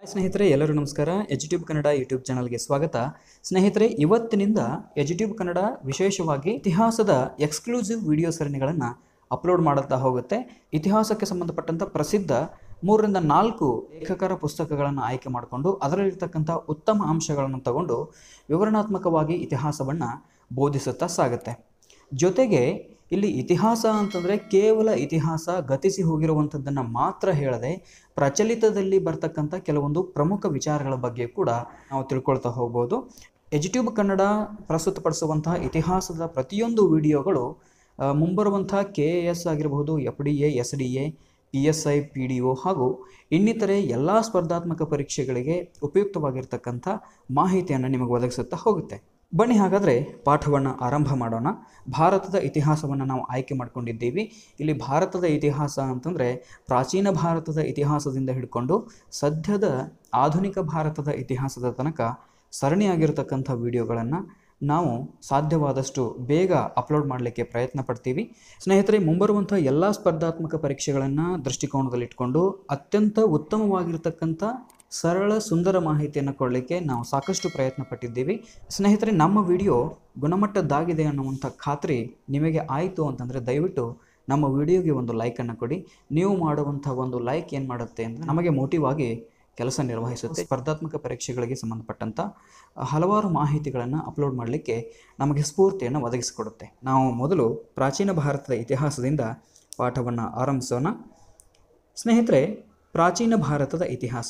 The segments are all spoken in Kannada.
ಸ್ನೇಹಿತರೆ ಎಲ್ಲರೂ ನಮಸ್ಕಾರ ಎಜುಟ್ಯೂಬ್ ಕನ್ನಡ ಯೂಟ್ಯೂಬ್ ಚಾನಲ್ಗೆ ಸ್ವಾಗತ ಸ್ನೇಹಿತರೆ ಇವತ್ತಿನಿಂದ ಎಜುಟ್ಯೂಬ್ ಕನ್ನಡ ವಿಶೇಷವಾಗಿ ಇತಿಹಾಸದ ಎಕ್ಸ್ಕ್ಲೂಸಿವ್ ವಿಡಿಯೋ ಸರಣಿಗಳನ್ನು ಅಪ್ಲೋಡ್ ಮಾಡುತ್ತಾ ಹೋಗುತ್ತೆ ಇತಿಹಾಸಕ್ಕೆ ಸಂಬಂಧಪಟ್ಟಂಥ ಪ್ರಸಿದ್ಧ ಮೂರರಿಂದ ನಾಲ್ಕು ಲೇಖಕರ ಪುಸ್ತಕಗಳನ್ನು ಆಯ್ಕೆ ಮಾಡಿಕೊಂಡು ಅದರಲ್ಲಿರ್ತಕ್ಕಂಥ ಉತ್ತಮ ಅಂಶಗಳನ್ನು ತಗೊಂಡು ವಿವರಣಾತ್ಮಕವಾಗಿ ಇತಿಹಾಸವನ್ನು ಬೋಧಿಸುತ್ತಾ ಸಾಗುತ್ತೆ ಜೊತೆಗೆ ಇಲ್ಲಿ ಇತಿಹಾಸ ಅಂತಂದರೆ ಕೇವಲ ಇತಿಹಾಸ ಗತಿಸಿ ಹೋಗಿರುವಂಥದ್ದನ್ನು ಮಾತ್ರ ಹೇಳದೆ ಪ್ರಚಲಿತದಲ್ಲಿ ಬರ್ತಕ್ಕಂಥ ಕೆಲವೊಂದು ಪ್ರಮುಖ ವಿಚಾರಗಳ ಬಗ್ಗೆ ಕೂಡ ನಾವು ತಿಳ್ಕೊಳ್ತಾ ಹೋಗ್ಬೋದು ಎಜಿಟ್ಯೂಬ್ ಕನ್ನಡ ಪ್ರಸ್ತುತಪಡಿಸುವಂತಹ ಇತಿಹಾಸದ ಪ್ರತಿಯೊಂದು ವಿಡಿಯೋಗಳು ಆ, ಮುಂಬರುವಂಥ ಕೆ ಎ ಎಸ್ ಆಗಿರಬಹುದು F D A S D A P S I P D O ಹಾಗೂ ಇನ್ನಿತರೆ ಎಲ್ಲ ಸ್ಪರ್ಧಾತ್ಮಕ ಪರೀಕ್ಷೆಗಳಿಗೆ ಉಪಯುಕ್ತವಾಗಿರ್ತಕ್ಕಂಥ ಮಾಹಿತಿಯನ್ನು ನಿಮಗೆ ಒದಗಿಸುತ್ತಾ ಹೋಗುತ್ತೆ ಬನ್ನಿ ಹಾಗಾದರೆ ಪಾಠವನ್ನು ಆರಂಭ ಮಾಡೋಣ ಭಾರತದ ಇತಿಹಾಸವನ್ನು ನಾವು ಆಯ್ಕೆ ಮಾಡ್ಕೊಂಡಿದ್ದೀವಿ ಇಲ್ಲಿ ಭಾರತದ ಇತಿಹಾಸ ಅಂತಂದರೆ ಪ್ರಾಚೀನ ಭಾರತದ ಇತಿಹಾಸದಿಂದ ಹಿಡ್ಕೊಂಡು ಸದ್ಯದ ಆಧುನಿಕ ಭಾರತದ ಇತಿಹಾಸದ ತನಕ ಸರಣಿಯಾಗಿರ್ತಕ್ಕಂಥ ವಿಡಿಯೋಗಳನ್ನು ನಾವು ಸಾಧ್ಯವಾದಷ್ಟು ಬೇಗ ಅಪ್ಲೋಡ್ ಮಾಡಲಿಕ್ಕೆ ಪ್ರಯತ್ನ ಪಡ್ತೀವಿ ಸ್ನೇಹಿತರೆ ಮುಂಬರುವಂಥ ಎಲ್ಲ ಸ್ಪರ್ಧಾತ್ಮಕ ಪರೀಕ್ಷೆಗಳನ್ನು ದೃಷ್ಟಿಕೋನದಲ್ಲಿಟ್ಕೊಂಡು ಅತ್ಯಂತ ಉತ್ತಮವಾಗಿರ್ತಕ್ಕಂಥ ಸರಳ ಸುಂದರ ಮಾಹಿತಿಯನ್ನು ಕೊಡಲಿಕ್ಕೆ ನಾವು ಸಾಕಷ್ಟು ಪ್ರಯತ್ನ ಪಟ್ಟಿದ್ದೀವಿ ಸ್ನೇಹಿತರೆ ನಮ್ಮ ವಿಡಿಯೋ ಗುಣಮಟ್ಟದ್ದಾಗಿದೆ ಅನ್ನುವಂಥ ಖಾತ್ರಿ ನಿಮಗೆ ಆಯಿತು ಅಂತಂದರೆ ದಯವಿಟ್ಟು ನಮ್ಮ ವಿಡಿಯೋಗೆ ಒಂದು ಲೈಕನ್ನು ಕೊಡಿ ನೀವು ಮಾಡುವಂಥ ಒಂದು ಲೈಕ್ ಏನು ಮಾಡುತ್ತೆ ಅಂದರೆ ನಮಗೆ ಮೋಟಿವ್ ಆಗಿ ಕೆಲಸ ನಿರ್ವಹಿಸುತ್ತೆ ಸ್ಪರ್ಧಾತ್ಮಕ ಪರೀಕ್ಷೆಗಳಿಗೆ ಸಂಬಂಧಪಟ್ಟಂಥ ಹಲವಾರು ಮಾಹಿತಿಗಳನ್ನು ಅಪ್ಲೋಡ್ ಮಾಡಲಿಕ್ಕೆ ನಮಗೆ ಸ್ಫೂರ್ತಿಯನ್ನು ಒದಗಿಸಿಕೊಡುತ್ತೆ ನಾವು ಮೊದಲು ಪ್ರಾಚೀನ ಭಾರತದ ಇತಿಹಾಸದಿಂದ ಪಾಠವನ್ನು ಆರಂಭಿಸೋಣ ಸ್ನೇಹಿತರೆ ಪ್ರಾಚೀನ ಭಾರತದ ಇತಿಹಾಸ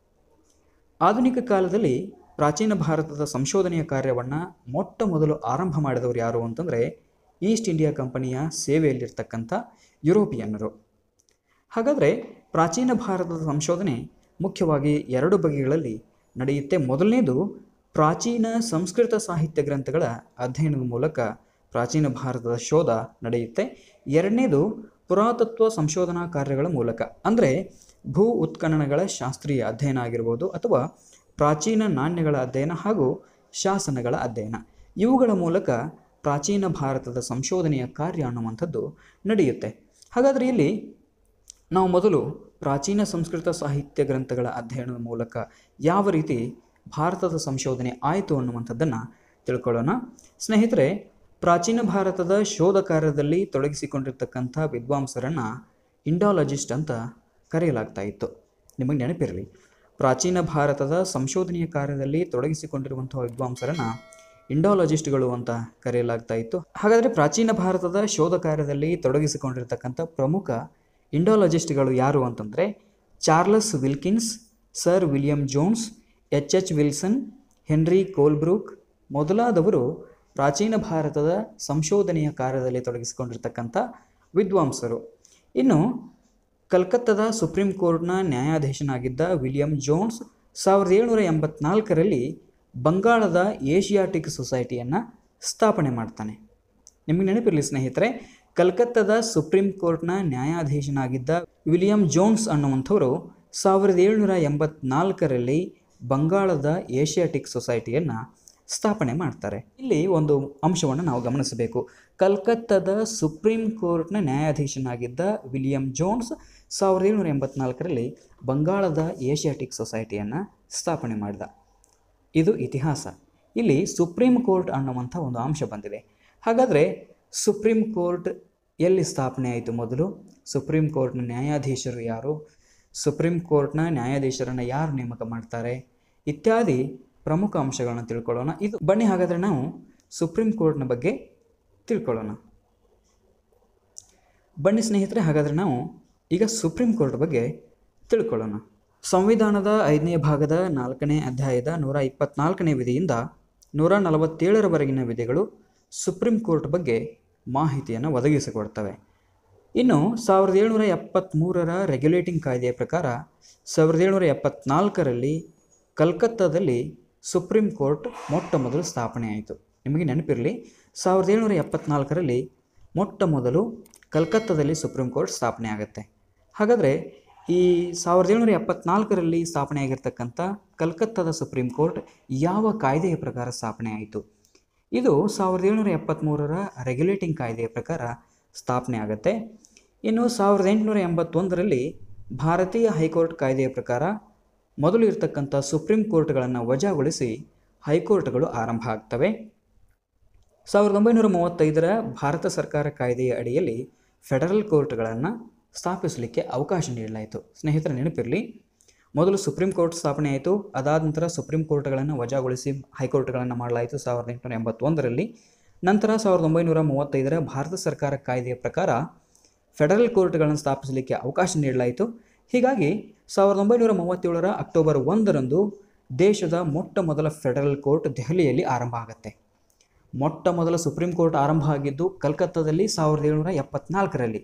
ಆಧುನಿಕ ಕಾಲದಲ್ಲಿ ಪ್ರಾಚೀನ ಭಾರತದ ಸಂಶೋಧನೆಯ ಕಾರ್ಯವನ್ನು ಮೊಟ್ಟ ಮೊದಲು ಆರಂಭ ಮಾಡಿದವರು ಯಾರು ಅಂತಂದರೆ ಈಸ್ಟ್ ಇಂಡಿಯಾ ಕಂಪನಿಯ ಸೇವೆಯಲ್ಲಿರ್ತಕ್ಕಂಥ ಯುರೋಪಿಯನ್ನರು ಹಾಗಾದರೆ ಪ್ರಾಚೀನ ಭಾರತದ ಸಂಶೋಧನೆ ಮುಖ್ಯವಾಗಿ ಎರಡು ಬಗೆಗಳಲ್ಲಿ ನಡೆಯುತ್ತೆ ಮೊದಲನೇದು ಪ್ರಾಚೀನ ಸಂಸ್ಕೃತ ಸಾಹಿತ್ಯ ಗ್ರಂಥಗಳ ಅಧ್ಯಯನದ ಮೂಲಕ ಪ್ರಾಚೀನ ಭಾರತದ ಶೋಧ ನಡೆಯುತ್ತೆ ಎರಡನೇದು ಪುರಾತತ್ವ ಸಂಶೋಧನಾ ಕಾರ್ಯಗಳ ಮೂಲಕ ಅಂದರೆ ಭೂ ಉತ್ಖನನಗಳ ಶಾಸ್ತ್ರೀಯ ಅಧ್ಯಯನ ಆಗಿರ್ಬೋದು ಅಥವಾ ಪ್ರಾಚೀನ ನಾಣ್ಯಗಳ ಅಧ್ಯಯನ ಹಾಗೂ ಶಾಸನಗಳ ಅಧ್ಯಯನ ಇವುಗಳ ಮೂಲಕ ಪ್ರಾಚೀನ ಭಾರತದ ಸಂಶೋಧನೆಯ ಕಾರ್ಯ ಅನ್ನುವಂಥದ್ದು ನಡೆಯುತ್ತೆ ಹಾಗಾದರೆ ಇಲ್ಲಿ ನಾವು ಮೊದಲು ಪ್ರಾಚೀನ ಸಂಸ್ಕೃತ ಸಾಹಿತ್ಯ ಗ್ರಂಥಗಳ ಅಧ್ಯಯನದ ಮೂಲಕ ಯಾವ ರೀತಿ ಭಾರತದ ಸಂಶೋಧನೆ ಆಯಿತು ಅನ್ನುವಂಥದ್ದನ್ನು ತಿಳ್ಕೊಳ್ಳೋಣ ಸ್ನೇಹಿತರೆ ಪ್ರಾಚೀನ ಭಾರತದ ಶೋಧ ಕಾರ್ಯದಲ್ಲಿ ತೊಡಗಿಸಿಕೊಂಡಿರ್ತಕ್ಕಂಥ ವಿದ್ವಾಂಸರನ್ನು ಇಂಡಾಲಜಿಸ್ಟ್ ಅಂತ ಕರೆಯಲಾಗ್ತಾ ಇತ್ತು ನಿಮಗೆ ನೆನಪಿರಲಿ ಪ್ರಾಚೀನ ಭಾರತದ ಸಂಶೋಧನೆಯ ಕಾರ್ಯದಲ್ಲಿ ತೊಡಗಿಸಿಕೊಂಡಿರುವಂತಹ ವಿದ್ವಾಂಸರನ್ನು ಇಂಡಾಲಜಿಸ್ಟ್ಗಳು ಅಂತ ಕರೆಯಲಾಗ್ತಾ ಇತ್ತು ಹಾಗಾದರೆ ಪ್ರಾಚೀನ ಭಾರತದ ಶೋಧ ಕಾರ್ಯದಲ್ಲಿ ತೊಡಗಿಸಿಕೊಂಡಿರ್ತಕ್ಕಂಥ ಪ್ರಮುಖ ಇಂಡಾಲಜಿಸ್ಟ್ಗಳು ಯಾರು ಅಂತಂದರೆ Charles Wilkins sir William Jones H H Wilson Henry Colebrooke ಮೊದಲಾದವರು ಪ್ರಾಚೀನ ಭಾರತದ ಸಂಶೋಧನೆಯ ಕಾರ್ಯದಲ್ಲಿ ತೊಡಗಿಸಿಕೊಂಡಿರ್ತಕ್ಕಂಥ ವಿದ್ವಾಂಸರು ಇನ್ನು ಕಲ್ಕತ್ತಾದ ಸುಪ್ರೀಂ ಕೋರ್ಟ್ನ ನ್ಯಾಯಾಧೀಶನಾಗಿದ್ದ ವಿಲಿಯಂ ಜೋನ್ಸ್ ಸಾವಿರದ ಏಳ್ನೂರ ಎಂಬತ್ನಾಲ್ಕರಲ್ಲಿ ಬಂಗಾಳದ ಏಷಿಯಾಟಿಕ್ ಸೊಸೈಟಿಯನ್ನು ಸ್ಥಾಪನೆ ಮಾಡ್ತಾನೆ ನಿಮಗೆ ನೆನಪಿರಲಿ ಸ್ನೇಹಿತರೆ ಕಲ್ಕತ್ತಾದ ಸುಪ್ರೀಂ ಕೋರ್ಟ್ನ ನ್ಯಾಯಾಧೀಶನಾಗಿದ್ದ ವಿಲಿಯಂ ಜೋನ್ಸ್ ಅನ್ನುವಂಥವರು ಸಾವಿರದ ಏಳ್ನೂರ ಎಂಬತ್ನಾಲ್ಕರಲ್ಲಿ ಬಂಗಾಳದ ಏಷಿಯಾಟಿಕ್ ಸೊಸೈಟಿಯನ್ನು ಸ್ಥಾಪನೆ ಮಾಡ್ತಾರೆ ಇಲ್ಲಿ ಒಂದು ಅಂಶವನ್ನು ನಾವು ಗಮನಿಸಬೇಕು ಕಲ್ಕತ್ತಾದ ಸುಪ್ರೀಂ ಕೋರ್ಟ್ನ ನ್ಯಾಯಾಧೀಶನಾಗಿದ್ದ ವಿಲಿಯಂ ಜೋನ್ಸ್ ಸಾವಿರದ ಏಳ್ನೂರ ಎಂಬತ್ನಾಲ್ಕರಲ್ಲಿ ಬಂಗಾಳದ ಏಷಿಯಾಟಿಕ್ ಸೊಸೈಟಿಯನ್ನು ಸ್ಥಾಪನೆ ಮಾಡಿದ ಇದು ಇತಿಹಾಸ ಇಲ್ಲಿ ಸುಪ್ರೀಂ ಕೋರ್ಟ್ ಅನ್ನುವಂಥ ಒಂದು ಅಂಶ ಬಂದಿದೆ ಹಾಗಾದರೆ ಸುಪ್ರೀಂ ಕೋರ್ಟ್ ಎಲ್ಲಿ ಸ್ಥಾಪನೆ ಆಯಿತು ಮೊದಲು ಸುಪ್ರೀಂ ಕೋರ್ಟ್ನ ನ್ಯಾಯಾಧೀಶರು ಯಾರು ಸುಪ್ರೀಂ ಕೋರ್ಟ್ನ ನ್ಯಾಯಾಧೀಶರನ್ನು ಯಾರು ನೇಮಕ ಮಾಡ್ತಾರೆ ಇತ್ಯಾದಿ ಪ್ರಮುಖ ಅಂಶಗಳನ್ನು ತಿಳ್ಕೊಳ್ಳೋಣ ಇದು ಬನ್ನಿ ಹಾಗಾದರೆ ನಾವು ಸುಪ್ರೀಂ ಕೋರ್ಟ್ನ ಬಗ್ಗೆ ತಿಳ್ಕೊಳ್ಳೋಣ ಬನ್ನಿ ಸ್ನೇಹಿತರೆ ಹಾಗಾದರೆ ನಾವು ಈಗ ಸುಪ್ರೀಂ ಕೋರ್ಟ್ ಬಗ್ಗೆ ತಿಳ್ಕೊಳ್ಳೋಣ ಸಂವಿಧಾನದ ಐದನೇ ಭಾಗದ ನಾಲ್ಕನೇ ಅಧ್ಯಾಯದ ನೂರ ಇಪ್ಪತ್ನಾಲ್ಕನೇ ವಿಧಿಯಿಂದ ನೂರ ನಲವತ್ತೇಳರವರೆಗಿನ ವಿಧಿಗಳು ಸುಪ್ರೀಂ ಕೋರ್ಟ್ ಬಗ್ಗೆ ಮಾಹಿತಿಯನ್ನು ಒದಗಿಸಿಕೊಡ್ತವೆ ಇನ್ನು ಸಾವಿರದ ಏಳ್ನೂರ ಎಪ್ಪತ್ತ್ಮೂರರ ರೆಗ್ಯುಲೇಟಿಂಗ್ ಕಾಯ್ದೆಯ ಪ್ರಕಾರ ಸಾವಿರದ ಏಳ್ನೂರ ಎಪ್ಪತ್ನಾಲ್ಕರಲ್ಲಿ ಕಲ್ಕತ್ತಾದಲ್ಲಿ ಸುಪ್ರೀಂ ಕೋರ್ಟ್ ಮೊಟ್ಟ ಮೊದಲು ಸ್ಥಾಪನೆ ಆಯಿತು ನಿಮಗೆ ನೆನಪಿರಲಿ ಸಾವಿರದ ಏಳ್ನೂರ ಎಪ್ಪತ್ನಾಲ್ಕರಲ್ಲಿ ಮೊಟ್ಟ ಮೊದಲು ಕಲ್ಕತ್ತಾದಲ್ಲಿ ಸುಪ್ರೀಂ ಕೋರ್ಟ್ ಸ್ಥಾಪನೆ ಆಗುತ್ತೆ ಹಾಗಾದರೆ ಈ ಸಾವಿರದ ಏಳ್ನೂರ ಎಪ್ಪತ್ನಾಲ್ಕರಲ್ಲಿ ಸ್ಥಾಪನೆ ಆಗಿರ್ತಕ್ಕಂಥ ಕಲ್ಕತ್ತಾದ ಸುಪ್ರೀಂ ಕೋರ್ಟ್ ಯಾವ ಕಾಯ್ದೆಯ ಪ್ರಕಾರ ಸ್ಥಾಪನೆ ಆಯಿತು ಇದು ಸಾವಿರದ ಏಳ್ನೂರ ಎಪ್ಪತ್ತ್ಮೂರರ ರೆಗ್ಯುಲೇಟಿಂಗ್ ಕಾಯ್ದೆಯ ಪ್ರಕಾರ ಸ್ಥಾಪನೆ ಆಗುತ್ತೆ ಇನ್ನು ಸಾವಿರದ ಎಂಟುನೂರ ಎಂಬತ್ತೊಂದರಲ್ಲಿ ಭಾರತೀಯ ಹೈಕೋರ್ಟ್ ಕಾಯ್ದೆಯ ಪ್ರಕಾರ ಮೊದಲು ಇರತಕ್ಕಂಥ ಸುಪ್ರೀಂ ಕೋರ್ಟ್ಗಳನ್ನು ವಜಾಗೊಳಿಸಿ ಹೈಕೋರ್ಟ್ಗಳು ಆರಂಭ ಆಗ್ತವೆ ಸಾವಿರದ ಒಂಬೈನೂರ ಮೂವತ್ತೈದರ ಭಾರತ ಸರ್ಕಾರ ಕಾಯ್ದೆಯ ಅಡಿಯಲ್ಲಿ ಫೆಡರಲ್ ಕೋರ್ಟ್ಗಳನ್ನು ಸ್ಥಾಪಿಸಲಿಕ್ಕೆ ಅವಕಾಶ ನೀಡಲಾಯಿತು ಸ್ನೇಹಿತರ ನೆನಪಿರಲಿ ಮೊದಲು ಸುಪ್ರೀಂ ಕೋರ್ಟ್ ಸ್ಥಾಪನೆ ಆಯಿತು ಅದಾದ ನಂತರ ಸುಪ್ರೀಂ ಕೋರ್ಟ್ಗಳನ್ನು ವಜಾಗೊಳಿಸಿ ಹೈಕೋರ್ಟ್ಗಳನ್ನು ಮಾಡಲಾಯಿತು ಸಾವಿರದ ಎಂಟುನೂರ ಎಂಬತ್ತೊಂದರಲ್ಲಿ ನಂತರ ಸಾವಿರದ ಒಂಬೈನೂರ ಮೂವತ್ತೈದರ ಭಾರತ ಸರ್ಕಾರ ಕಾಯ್ದೆಯ ಪ್ರಕಾರ ಫೆಡರಲ್ ಕೋರ್ಟ್ಗಳನ್ನು ಸ್ಥಾಪಿಸಲಿಕ್ಕೆ ಅವಕಾಶ ನೀಡಲಾಯಿತು ಹೀಗಾಗಿ ಸಾವಿರದ ಒಂಬೈನೂರ ಮೂವತ್ತೇಳರ ಅಕ್ಟೋಬರ್ ಒಂದರಂದು ದೇಶದ ಮೊಟ್ಟ ಮೊದಲ ಫೆಡರಲ್ ಕೋರ್ಟ್ ದೆಹಲಿಯಲ್ಲಿ ಆರಂಭ ಆಗುತ್ತೆ ಮೊಟ್ಟ ಮೊದಲ ಸುಪ್ರೀಂ ಕೋರ್ಟ್ ಆರಂಭ ಆಗಿದ್ದು ಕಲ್ಕತ್ತಾದಲ್ಲಿ ಸಾವಿರದ ಏಳುನೂರ ಎಪ್ಪತ್ನಾಲ್ಕರಲ್ಲಿ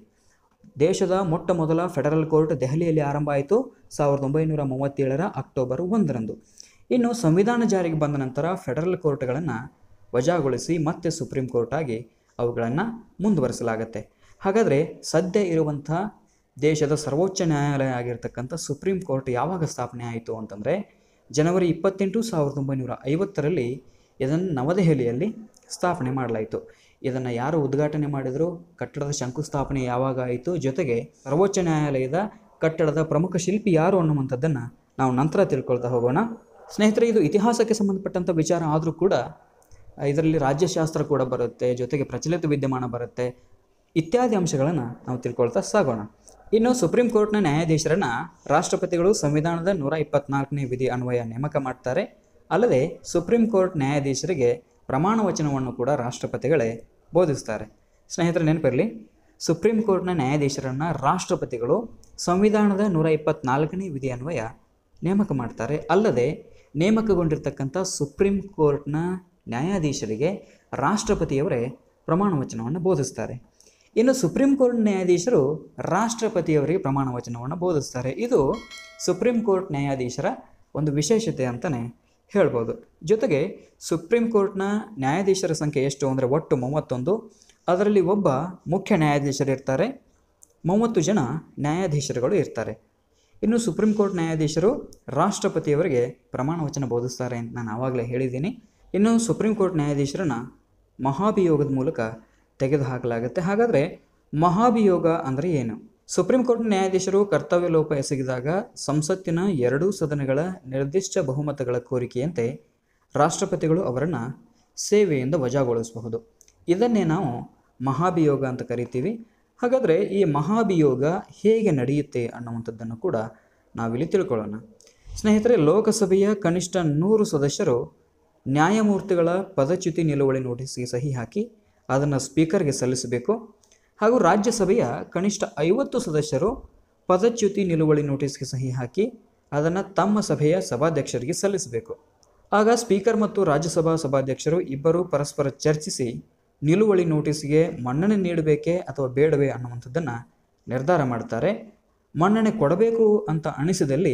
ದೇಶದ ಮೊಟ್ಟ ಮೊದಲ ಫೆಡರಲ್ ಕೋರ್ಟ್ ದೆಹಲಿಯಲ್ಲಿ ಆರಂಭ ಆಯಿತು ಸಾವಿರದ ಒಂಬೈನೂರ ಮೂವತ್ತೇಳರ ಅಕ್ಟೋಬರ್ ಒಂದರಂದು ಇನ್ನು ಸಂವಿಧಾನ ಜಾರಿಗೆ ಬಂದ ನಂತರ ಫೆಡರಲ್ ಕೋರ್ಟ್ಗಳನ್ನು ವಜಾಗೊಳಿಸಿ ಮತ್ತೆ ಸುಪ್ರೀಂ ಕೋರ್ಟ್ ಆಗಿ ಅವುಗಳನ್ನು ಮುಂದುವರಿಸಲಾಗುತ್ತೆ ಹಾಗಾದರೆ ಸದ್ಯ ಇರುವಂಥ ದೇಶದ ಸರ್ವೋಚ್ಚ ನ್ಯಾಯಾಲಯ ಆಗಿರ್ತಕ್ಕಂಥ ಸುಪ್ರೀಂ ಕೋರ್ಟ್ ಯಾವಾಗ ಸ್ಥಾಪನೆ ಆಯಿತು ಅಂತಂದರೆ ಜನವರಿ ಇಪ್ಪತ್ತೆಂಟು ಸಾವಿರದ ಒಂಬೈನೂರ ಐವತ್ತರಲ್ಲಿ ಇದನ್ನು ನವದೆಹಲಿಯಲ್ಲಿ ಸ್ಥಾಪನೆ ಮಾಡಲಾಯಿತು ಇದನ್ನು ಯಾರು ಉದ್ಘಾಟನೆ ಮಾಡಿದರು ಕಟ್ಟಡದ ಶಂಕುಸ್ಥಾಪನೆ ಯಾವಾಗ ಆಯಿತು ಜೊತೆಗೆ ಸರ್ವೋಚ್ಚ ನ್ಯಾಯಾಲಯದ ಕಟ್ಟಡದ ಪ್ರಮುಖ ಶಿಲ್ಪಿ ಯಾರು ಅನ್ನುವಂಥದ್ದನ್ನು ನಾವು ನಂತರ ತಿಳ್ಕೊಳ್ತಾ ಹೋಗೋಣ ಸ್ನೇಹಿತರೆ ಇದು ಇತಿಹಾಸಕ್ಕೆ ಸಂಬಂಧಪಟ್ಟಂಥ ವಿಚಾರ ಆದರೂ ಕೂಡ ಇದರಲ್ಲಿ ರಾಜ್ಯಶಾಸ್ತ್ರ ಕೂಡ ಬರುತ್ತೆ ಜೊತೆಗೆ ಪ್ರಚಲಿತ ವಿದ್ಯಮಾನ ಬರುತ್ತೆ ಇತ್ಯಾದಿ ಅಂಶಗಳನ್ನು ನಾವು ತಿಳ್ಕೊಳ್ತಾ ಸಾಗೋಣ ಇನ್ನು ಸುಪ್ರೀಂ ಕೋರ್ಟ್ನ ನ್ಯಾಯಾಧೀಶರನ್ನ ರಾಷ್ಟ್ರಪತಿಗಳು ಸಂವಿಧಾನದ ನೂರ ಇಪ್ಪತ್ನಾಲ್ಕನೇ ವಿಧಿ ಅನ್ವಯ ನೇಮಕ ಮಾಡ್ತಾರೆ ಅಲ್ಲದೆ ಸುಪ್ರೀಂ ಕೋರ್ಟ್ ನ್ಯಾಯಾಧೀಶರಿಗೆ ಪ್ರಮಾಣ ವಚನವನ್ನು ಕೂಡ ರಾಷ್ಟ್ರಪತಿಗಳೇ ಬೋಧಿಸ್ತಾರೆ ಸ್ನೇಹಿತರೆ ನೆನಪಿರಲಿ ಸುಪ್ರೀಂ ಕೋರ್ಟ್ನ ನ್ಯಾಯಾಧೀಶರನ್ನು ರಾಷ್ಟ್ರಪತಿಗಳು ಸಂವಿಧಾನದ ನೂರ ಇಪ್ಪತ್ನಾಲ್ಕನೇ ವಿಧಿ ಅನ್ವಯ ನೇಮಕ ಮಾಡ್ತಾರೆ ಅಲ್ಲದೆ ನೇಮಕಗೊಂಡಿರ್ತಕ್ಕಂಥ ಸುಪ್ರೀಂ ಕೋರ್ಟ್ನ ನ್ಯಾಯಾಧೀಶರಿಗೆ ರಾಷ್ಟ್ರಪತಿಯವರೇ ಪ್ರಮಾಣ ವಚನವನ್ನು ಬೋಧಿಸ್ತಾರೆ ಇನ್ನು ಸುಪ್ರೀಂ ಕೋರ್ಟ್ ನ್ಯಾಯಾಧೀಶರು ರಾಷ್ಟ್ರಪತಿಯವರಿಗೆ ಪ್ರಮಾಣ ವಚನವನ್ನು ಬೋಧಿಸ್ತಾರೆ ಇದು ಸುಪ್ರೀಂ ಕೋರ್ಟ್ ನ್ಯಾಯಾಧೀಶರ ಒಂದು ವಿಶೇಷತೆ ಅಂತಲೇ ಹೇಳ್ಬೋದು ಜೊತೆಗೆ ಸುಪ್ರೀಂ ಕೋರ್ಟ್ನ ನ್ಯಾಯಾಧೀಶರ ಸಂಖ್ಯೆ ಎಷ್ಟು ಅಂದರೆ ಒಟ್ಟು ಮೂವತ್ತೊಂದು ಅದರಲ್ಲಿ ಒಬ್ಬ ಮುಖ್ಯ ನ್ಯಾಯಾಧೀಶರು ಇರ್ತಾರೆ ಮೂವತ್ತು ಜನ ನ್ಯಾಯಾಧೀಶರುಗಳು ಇರ್ತಾರೆ ಇನ್ನು ಸುಪ್ರೀಂ ಕೋರ್ಟ್ ನ್ಯಾಯಾಧೀಶರು ರಾಷ್ಟ್ರಪತಿಯವರಿಗೆ ಪ್ರಮಾಣ ವಚನ ಬೋಧಿಸ್ತಾರೆ ಅಂತ ನಾನು ಆವಾಗಲೇ ಹೇಳಿದ್ದೀನಿ ಇನ್ನು ಸುಪ್ರೀಂ ಕೋರ್ಟ್ ನ್ಯಾಯಾಧೀಶರನ್ನ ಮಹಾಭಿಯೋಗದ ಮೂಲಕ ತೆಗೆದುಹಾಕಲಾಗುತ್ತೆ ಹಾಗಾದರೆ ಮಹಾಭಿಯೋಗ ಅಂದರೆ ಏನು ಸುಪ್ರೀಂ ಕೋರ್ಟ್ ನ್ಯಾಯಾಧೀಶರು ಕರ್ತವ್ಯ ಲೋಪ ಎಸಗಿದಾಗ ಸಂಸತ್ತಿನ ಎರಡೂ ಸದನಗಳ ನಿರ್ದಿಷ್ಟ ಬಹುಮತಗಳ ಕೋರಿಕೆಯಂತೆ ರಾಷ್ಟ್ರಪತಿಗಳು ಅವರನ್ನು ಸೇವೆಯಿಂದ ವಜಾಗೊಳಿಸಬಹುದು ಇದನ್ನೇ ನಾವು ಮಹಾಭಿಯೋಗ ಅಂತ ಕರಿತೀವಿ ಹಾಗಾದರೆ ಈ ಮಹಾಭಿಯೋಗ ಹೇಗೆ ನಡೆಯುತ್ತೆ ಅನ್ನುವಂಥದ್ದನ್ನು ಕೂಡ ನಾವಿಲ್ಲಿ ತಿಳ್ಕೊಳ್ಳೋಣ ಸ್ನೇಹಿತರೆ ಲೋಕಸಭೆಯ ಕನಿಷ್ಠ ನೂರು ಸದಸ್ಯರು ನ್ಯಾಯಮೂರ್ತಿಗಳ ಪದಚ್ಯುತಿ ನಿಲುವಳಿ ನೋಟಿಸ್ಗೆ ಸಹಿ ಹಾಕಿ ಅದನ್ನು ಸ್ಪೀಕರ್ಗೆ ಸಲ್ಲಿಸಬೇಕು ಹಾಗೂ ರಾಜ್ಯಸಭೆಯ ಕನಿಷ್ಠ ಐವತ್ತು ಸದಸ್ಯರು ಪದಚ್ಯುತಿ ನಿಲುವಳಿ ನೋಟಿಸ್ಗೆ ಸಹಿ ಹಾಕಿ ಅದನ್ನು ತಮ್ಮ ಸಭೆಯ ಸಭಾಧ್ಯಕ್ಷರಿಗೆ ಸಲ್ಲಿಸಬೇಕು ಆಗ ಸ್ಪೀಕರ್ ಮತ್ತು ರಾಜ್ಯಸಭಾ ಸಭಾಧ್ಯಕ್ಷರು ಇಬ್ಬರು ಪರಸ್ಪರ ಚರ್ಚಿಸಿ ನಿಲುವಳಿ ನೋಟಿಸ್ಗೆ ಮನ್ನಣೆ ನೀಡಬೇಕೇ ಅಥವಾ ಬೇಡವೇ ಅನ್ನುವಂಥದ್ದನ್ನು ನಿರ್ಧಾರ ಮಾಡ್ತಾರೆ ಮನ್ನಣೆ ಕೊಡಬೇಕು ಅಂತ ಅನಿಸಿದಲ್ಲಿ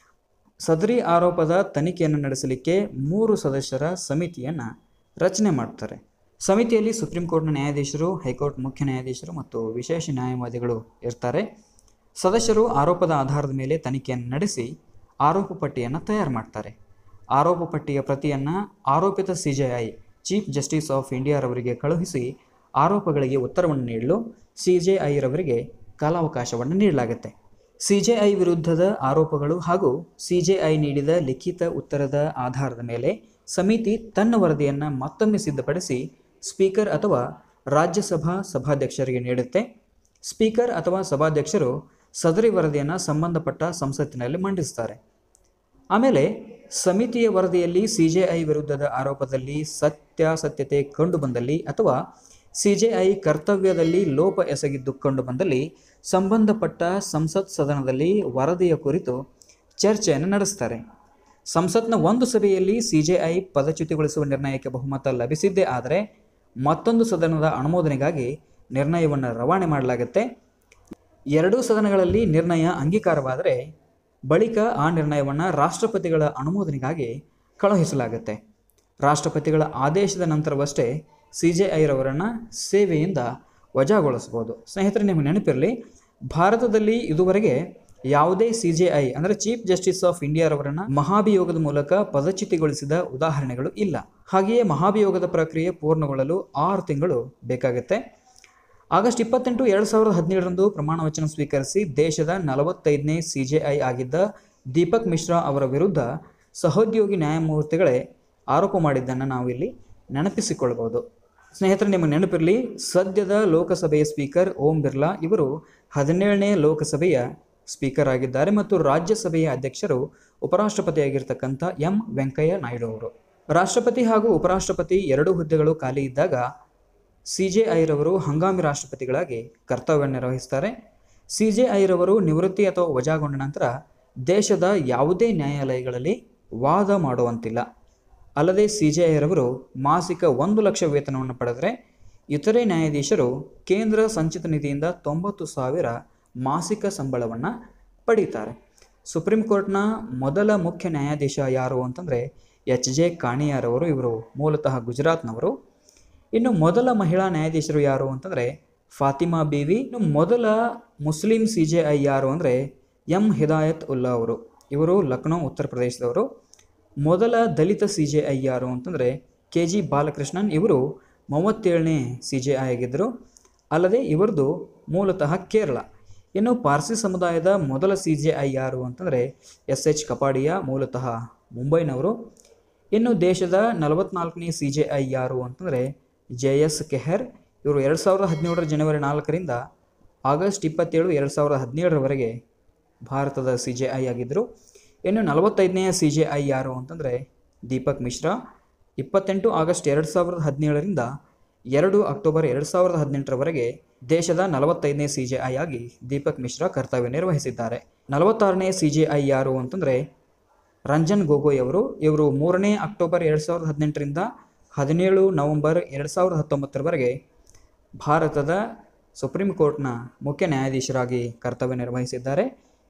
ಸದರಿ ಆರೋಪದ ತನಿಖೆಯನ್ನು ನಡೆಸಲಿಕ್ಕೆ ಮೂರು ಸದಸ್ಯರ ಸಮಿತಿಯನ್ನು ರಚನೆ ಮಾಡ್ತಾರೆ ಸಮಿತಿಯಲ್ಲಿ ಸುಪ್ರೀಂ ಕೋರ್ಟ್ನ ನ್ಯಾಯಾಧೀಶರು ಹೈಕೋರ್ಟ್ ಮುಖ್ಯ ನ್ಯಾಯಾಧೀಶರು ಮತ್ತು ವಿಶೇಷ ನ್ಯಾಯವಾದಿಗಳು ಇರ್ತಾರೆ ಸದಸ್ಯರು ಆರೋಪದ ಆಧಾರದ ಮೇಲೆ ತನಿಖೆಯನ್ನು ನಡೆಸಿ ಆರೋಪ ಪಟ್ಟಿಯನ್ನು ತಯಾರು ಮಾಡ್ತಾರೆ ಆರೋಪ ಪಟ್ಟಿಯ ಪ್ರತಿಯನ್ನು ಆರೋಪಿತ C J I chief justice of ಇಂಡಿಯಾರವರಿಗೆ ಕಳುಹಿಸಿ ಆರೋಪಗಳಿಗೆ ಉತ್ತರವನ್ನು ನೀಡಲು ಸಿ ಜೆ ಐರವರಿಗೆ ಕಾಲಾವಕಾಶವನ್ನು ನೀಡಲಾಗುತ್ತೆ ಸಿ ಜೆ ಐ ವಿರುದ್ಧದ ಆರೋಪಗಳು ಹಾಗೂ ಸಿ ಜೆ ಐ ನೀಡಿದ ಲಿಖಿತ ಉತ್ತರದ ಆಧಾರದ ಮೇಲೆ ಸಮಿತಿ ತನ್ನ ವರದಿಯನ್ನು ಮತ್ತೊಮ್ಮೆ ಸಿದ್ಧಪಡಿಸಿ ಸ್ಪೀಕರ್ ಅಥವಾ ರಾಜ್ಯಸಭಾ ಸಭಾಧ್ಯಕ್ಷರಿಗೆ ನೀಡುತ್ತೆ ಸ್ಪೀಕರ್ ಅಥವಾ ಸಭಾಧ್ಯಕ್ಷರು ಸದರಿ ವರದಿಯನ್ನು ಸಂಬಂಧಪಟ್ಟ ಸಂಸತ್ತಿನಲ್ಲಿ ಮಂಡಿಸ್ತಾರೆ ಆಮೇಲೆ ಸಮಿತಿಯ ವರದಿಯಲ್ಲಿ ಸಿ ಜೆ ಐ ವಿರುದ್ಧದ ಆರೋಪದಲ್ಲಿ ಸತ್ಯಾಸತ್ಯತೆ ಕಂಡುಬಂದಲ್ಲಿ ಅಥವಾ ಸಿ ಜೆ ಐ ಕರ್ತವ್ಯದಲ್ಲಿ ಲೋಪ ಎಸಗಿದ್ದು ಕಂಡುಬಂದಲ್ಲಿ ಸಂಬಂಧಪಟ್ಟ ಸಂಸತ್ ಸದನದಲ್ಲಿ ವರದಿಯ ಕುರಿತು ಚರ್ಚೆಯನ್ನು ನಡೆಸ್ತಾರೆ ಸಂಸತ್ನ ಒಂದು ಸಭೆಯಲ್ಲಿ ಸಿ ಜೆ ಐ ಪದಚ್ಯುತಿಗೊಳಿಸುವ ನಿರ್ಣಯಕ್ಕೆ ಬಹುಮತ ಲಭಿಸಿದ್ದೇ ಆದರೆ ಮತ್ತೊಂದು ಸದನದ ಅನುಮೋದನೆಗಾಗಿ ನಿರ್ಣಯವನ್ನು ರವಾನೆ ಮಾಡಲಾಗುತ್ತೆ ಎರಡೂ ಸದನಗಳಲ್ಲಿ ನಿರ್ಣಯ ಅಂಗೀಕಾರವಾದರೆ ಬಳಿಕ ಆ ನಿರ್ಣಯವನ್ನು ರಾಷ್ಟ್ರಪತಿಗಳ ಅನುಮೋದನೆಗಾಗಿ ಕಳುಹಿಸಲಾಗುತ್ತೆ ರಾಷ್ಟ್ರಪತಿಗಳ ಆದೇಶದ ನಂತರವಷ್ಟೇ ಸಿ ಜೆ ಐರವರನ್ನು ಸೇವೆಯಿಂದ ವಜಾಗೊಳಿಸ್ಬೋದು ಸ್ನೇಹಿತರೆ ನಿಮಗೆ ನೆನಪಿರಲಿ ಭಾರತದಲ್ಲಿ ಇದುವರೆಗೆ ಯಾವುದೇ ಸಿ ಜೆ ಐ ಅಂದರೆ ಚೀಫ್ ಜಸ್ಟಿಸ್ ಆಫ್ ಇಂಡಿಯಾರವರನ್ನು ಮಹಾಭಿಯೋಗದ ಮೂಲಕ ಪದಚ್ಯುತಿಗೊಳಿಸಿದ ಉದಾಹರಣೆಗಳು ಇಲ್ಲ ಹಾಗೆಯೇ ಮಹಾಭಿಯೋಗದ ಪ್ರಕ್ರಿಯೆ ಪೂರ್ಣಗೊಳ್ಳಲು ಆರು ತಿಂಗಳು ಬೇಕಾಗುತ್ತೆ ಆಗಸ್ಟ್ ಇಪ್ಪತ್ತೆಂಟು ಎರಡು ಸಾವಿರದ ಹದಿನೇಳರಂದು ಪ್ರಮಾಣ ವಚನ ಸ್ವೀಕರಿಸಿ ದೇಶದ ನಲವತ್ತೈದನೇ ಸಿ ಜೆ ಐ ಆಗಿದ್ದ ದೀಪಕ್ ಮಿಶ್ರಾ ಅವರ ವಿರುದ್ಧ ಸಹೋದ್ಯೋಗಿ ನ್ಯಾಯಮೂರ್ತಿಗಳೇ ಆರೋಪ ಮಾಡಿದ್ದನ್ನು ನಾವು ಇಲ್ಲಿ ನೆನಪಿಸಿಕೊಳ್ಬೋದು ಸ್ನೇಹಿತರೆ ನಿಮಗೆ ನೆನಪಿರಲಿ ಸದ್ಯದ ಲೋಕಸಭೆಯ ಸ್ಪೀಕರ್ ಓಂ ಬಿರ್ಲಾ ಇವರು ಹದಿನೇಳನೇ ಲೋಕಸಭೆಯ ಸ್ಪೀಕರ್ ಆಗಿದ್ದಾರೆ ಮತ್ತು ರಾಜ್ಯಸಭೆಯ ಅಧ್ಯಕ್ಷರು ಉಪರಾಷ್ಟ್ರಪತಿಯಾಗಿರ್ತಕ್ಕಂಥ ಎಂ ವೆಂಕಯ್ಯ ನಾಯ್ಡು ಅವರು ರಾಷ್ಟ್ರಪತಿ ಹಾಗೂ ಉಪರಾಷ್ಟ್ರಪತಿ ಎರಡೂ ಹುದ್ದೆಗಳು ಖಾಲಿ ಇದ್ದಾಗ ಸಿ ಜೆ ಐರವರು ಹಂಗಾಮಿ ರಾಷ್ಟ್ರಪತಿಗಳಾಗಿ ಕರ್ತವ್ಯ ನಿರ್ವಹಿಸ್ತಾರೆ ಸಿ ಜೆ ಐರವರು ನಿವೃತ್ತಿ ಅಥವಾ ವಜಾಗೊಂಡ ನಂತರ ದೇಶದ ಯಾವುದೇ ನ್ಯಾಯಾಲಯಗಳಲ್ಲಿ ವಾದ ಮಾಡುವಂತಿಲ್ಲ ಅಲ್ಲದೆ ಸಿ ಜೆ ಐರವರು ಮಾಸಿಕ ಒಂದು ಲಕ್ಷ ವೇತನವನ್ನು ಪಡೆದರೆ ಇತರೆ ನ್ಯಾಯಾಧೀಶರು ಕೇಂದ್ರ ಸಂಚಿತ ನಿಧಿಯಿಂದ ತೊಂಬತ್ತು ಸಾವಿರ ಮಾಸಿಕ ಸಂಬಳವನ್ನು ಪಡೀತಾರೆ ಸುಪ್ರೀಂ ಕೋರ್ಟ್ನ ಮೊದಲ ಮುಖ್ಯ ನ್ಯಾಯಾಧೀಶ ಯಾರು ಅಂತಂದರೆ ಎಚ್ ಜೆ ಕಾಣಿಯಾರವರು ಇವರು ಮೂಲತಃ ಗುಜರಾತ್ನವರು ಇನ್ನು ಮೊದಲ ಮಹಿಳಾ ನ್ಯಾಯಾಧೀಶರು ಯಾರು ಅಂತಂದರೆ ಫಾತಿಮಾ ಬೀವಿ ಇನ್ನು ಮೊದಲ ಮುಸ್ಲಿಂ ಸಿ ಜೆ ಐ ಯಾರು ಅಂದರೆ ಎಂ ಹಿದಾಯತ್ ಉಲ್ಲಾ ಅವರು ಇವರು ಲಕ್ನೋ ಉತ್ತರ ಪ್ರದೇಶದವರು ಮೊದಲ ದಲಿತ ಸಿ ಜೆ ಐ ಯಾರು ಅಂತಂದರೆ ಕೆ ಜಿ ಬಾಲಕೃಷ್ಣನ್ ಇವರು ಮೂವತ್ತೇಳನೇ ಸಿ ಜೆ ಐ ಆಗಿದ್ದರು ಅಲ್ಲದೆ ಇವರದು ಮೂಲತಃ ಕೇರಳ ಇನ್ನು ಪಾರ್ಸಿ ಸಮುದಾಯದ ಮೊದಲ ಸಿ ಜೆ ಐ ಯಾರು ಅಂತಂದರೆ ಎಸ್ ಎಚ್ ಕಪಾಡಿಯಾ ಮೂಲತಃ ಮುಂಬೈನವರು ಇನ್ನು ದೇಶದ ನಲವತ್ನಾಲ್ಕನೇ ಸಿ ಜೆ ಐ ಯಾರು ಅಂತಂದರೆ ಜೆ ಎಸ್ ಕೆಹರ್ ಇವರು ಎರಡು ಸಾವಿರದ ಹದಿನೇಳರ ಜನವರಿ ನಾಲ್ಕರಿಂದ ಆಗಸ್ಟ್ ಇಪ್ಪತ್ತೇಳು ಎರಡು ಸಾವಿರದ ಹದಿನೇಳರವರೆಗೆ ಭಾರತದ ಸಿ ಜೆ ಐ ಆಗಿದ್ದರು ಇನ್ನು ನಲವತ್ತೈದನೆಯ ಸಿ ಜೆ ಐ ಯಾರು ಅಂತಂದರೆ ದೀಪಕ್ ಮಿಶ್ರಾ ಇಪ್ಪತ್ತೆಂಟು ಆಗಸ್ಟ್ ಎರಡು ಸಾವಿರದ ಹದಿನೇಳರಿಂದ ಎರಡು ಅಕ್ಟೋಬರ್ ಎರಡು ಸಾವಿರದ ಹದಿನೆಂಟರವರೆಗೆ ದೇಶದ ನಲವತ್ತೈದನೇ ಸಿ ಜೆ ಐ ಆಗಿ ದೀಪಕ್ ಮಿಶ್ರಾ ಕರ್ತವ್ಯ ನಿರ್ವಹಿಸಿದ್ದಾರೆ ನಲವತ್ತಾರನೇ ಸಿ ಜೆ ಐ ಯಾರು ಅಂತಂದರೆ ರಂಜನ್ ಗೊಗೊಯ್ ಅವರು ಇವರು ಮೂರನೇ ಅಕ್ಟೋಬರ್ ಎರಡು ಸಾವಿರದ ಹದಿನೆಂಟರಿಂದ ಹದಿನೇಳು ನವೆಂಬರ್ ಎರಡು ಸಾವಿರದ ಹತ್ತೊಂಬತ್ತರವರೆಗೆ ಭಾರತದ ಸುಪ್ರೀಂ ಕೋರ್ಟ್ನ ಮುಖ್ಯ ನ್ಯಾಯಾಧೀಶರಾಗಿ ಕರ್ತವ್ಯ ನಿರ್ವಹಿಸಿದ್ದಾರೆ